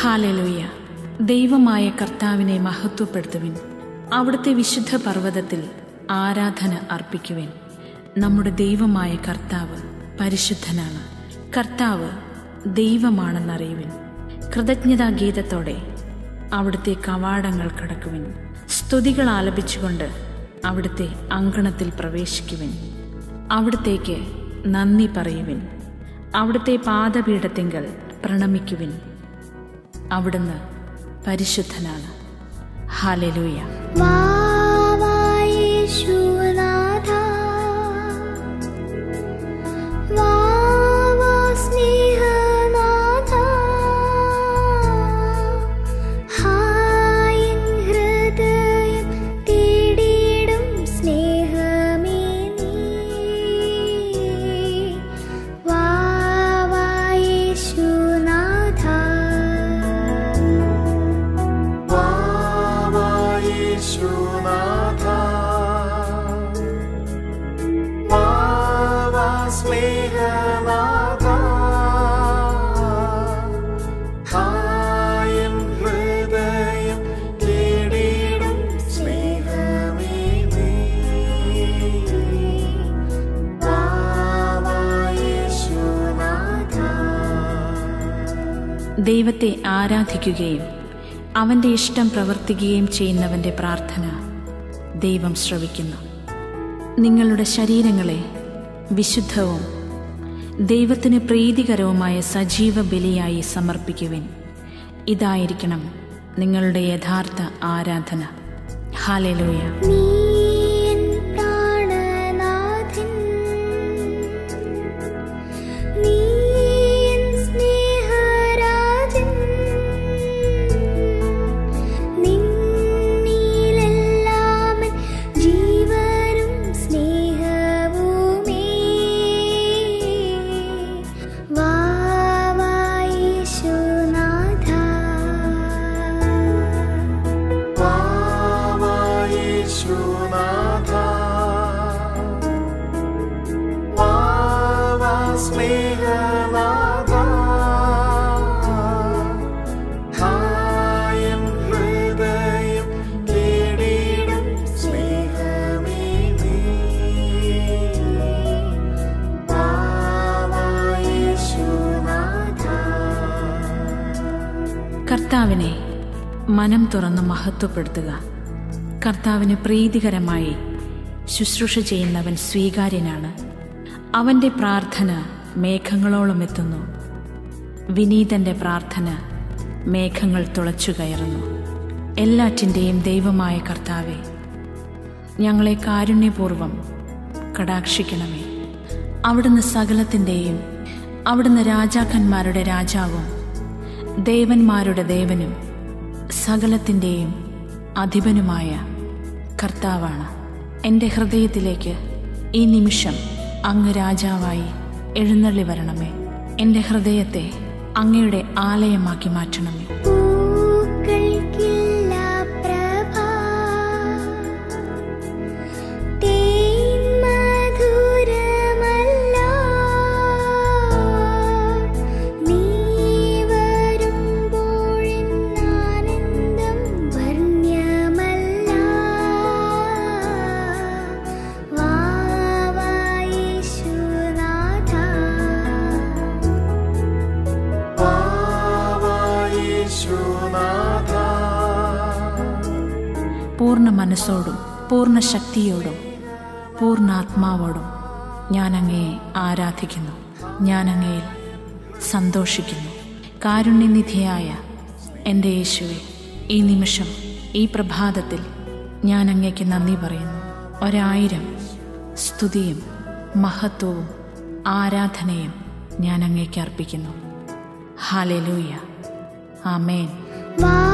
hallelujah ദൈവമായ കർത്താവിനെ മഹത്വപ്പെടുത്തുവിൻ അവിടുത്തെ വിശുദ്ധ പർവ്വതത്തിൽ ആരാധന അർപ്പിക്കുവിൻ നമ്മുടെ ദൈവമായ കർത്താവ് പരിശുദ്ധനാണ് കർത്താവ് ദൈവമാണെന്നറിയുവിൻ കൃതജ്ഞതാ ഗീതത്തോടെ അവിടുത്തെ കവാടങ്ങൾ കടക്കുവിൻ സ്തുതികൾ ആലപിച്ചുകൊണ്ട് അവിടുത്തെ അങ്കണത്തിൽ പ്രവേശിക്കുവിൻ അവിടത്തേക്ക് നന്ദി പറയുവിൻ അവിടുത്തെ പാദപീഠത്തിങ്കൽ പ്രണമിക്കുവിൻ അവിടുന്ന് പരിശുദ്ധനാണ് ഹാലലൂയ വാവായേശുനാഥ വാവാസ്നേഹനാഥ ഹായൻ ഹൃദയം തേടിയിടും സ്നേഹമേ നീ വാവായേശുനാഥ യേശുനാഥ വാവാ സ്നേഹനാഥ ഹായൻ ഹൃദയം തേടിയിടും സ്നേഹമേ നീ വാവാ യേശുനാഥ ദൈവത്തെ ആരാധിക്കുകയും അവൻ്റെ ഇഷ്ടം പ്രവർത്തിക്കുകയും ചെയ്യുന്നവൻ്റെ പ്രാർത്ഥന ദൈവം ശ്രവിക്കുന്നു നിങ്ങളുടെ ശരീരങ്ങളെ വിശുദ്ധവും ദൈവത്തിന് പ്രീതികരവുമായ സജീവ ബലിയായി സമർപ്പിക്കുവിൻ ഇതായിരിക്കണം നിങ്ങളുടെ യഥാർത്ഥ ആരാധന ഹാലലൂയ നീ എൻ പ്രാണനാഥൻ നീ എൻ സ്നേഹരാജൻ നിന്നിലെല്ലാം എൻ ജീവനും സ്നേഹവുമേ വാവായേശുനാഥ വാവാ യേശുനാഥ വാവാ സ്നേഹനാഥ ഹായൻ ഹൃദയം തേടിയിടും സ്നേഹമേ നീ വാവാ യേശുനാഥ കർത്താവിനെ മനം തുറന്ന് മഹത്വപ്പെടുത്തുക കർത്താവിന് പ്രീതികരമായി ശുശ്രൂഷ ചെയ്യുന്നവൻ സ്വീകാര്യനാണ് അവൻ്റെ പ്രാർത്ഥന മേഘങ്ങളോളം എത്തുന്നു വിനീതന്റെ പ്രാർത്ഥന മേഘങ്ങൾ തുളച്ചു കയറുന്നു എല്ലാറ്റിൻ്റെയും ദൈവമായ കർത്താവെ ഞങ്ങളെ കാരുണ്യപൂർവം കടാക്ഷിക്കണമേ അവിടുന്ന് സകലത്തിൻ്റെയും അവിടുന്ന് രാജാക്കന്മാരുടെ രാജാവും ദേവന്മാരുടെ ദേവനും സകലത്തിൻ്റെയും അധിപനുമായ കർത്താവാണ് എൻ്റെ ഹൃദയത്തിലേക്ക് ഈ നിമിഷം അങ്ങ് രാജാവായി എഴുന്നള്ളി വരണമേ എൻ്റെ ഹൃദയത്തെ അങ്ങയുടെ ആലയമാക്കി മാറ്റണമേ പൂക്കൾക്കില്ല പ്രഭ തേൻ മധുരമല്ല നീ വരുമ്പോഴെന്നാനന്ദം വർണ്ണ്യമല്ല വാവായേശുനാഥ വാവാ യേശുനാഥ പൂർണ്ണ മനസ്സോടും പൂർണ്ണ ശക്തിയോടും പൂർണ്ണ ആത്മാവോടും ഞാൻ അങ്ങയെ ആരാധിക്കുന്നു ഞാൻ അങ്ങയിൽ സന്തോഷിക്കുന്നു കാരുണ്യനിധിയായ എൻ്റെ യേശുവെ ഈ നിമിഷം ഈ പ്രഭാതത്തിൽ ഞാൻ അങ്ങയ്ക്ക് നന്ദി പറയുന്നു ഒരായിരം സ്തുതിയും മഹത്വവും ആരാധനയും ഞാൻ അങ്ങേക്ക് അർപ്പിക്കുന്നു ഹാലലൂയ ആമേൻ വാ